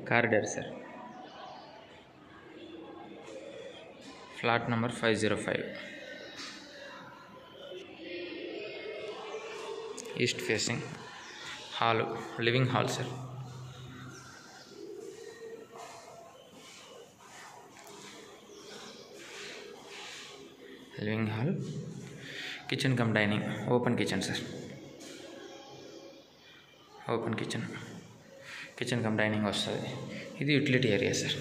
corridor sir flat number five zero five east facing hall living hall sir living hall kitchen come dining open kitchen sir open kitchen kitchen come dining వస్తుంది ఇది utility area sir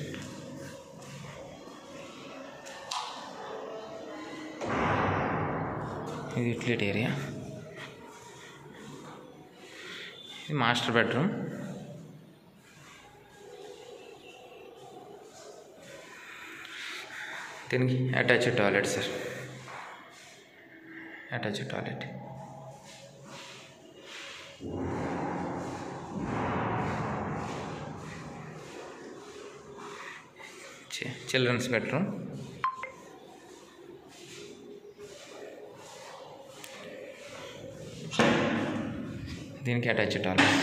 ఇది utility area ఇది master bedroom దీనికి attached toilet sir attached toilet children's bedroom దీనికి attach toilet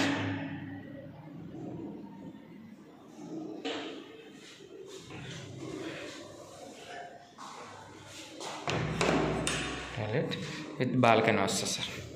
toilet with balcony వస్తుంది sir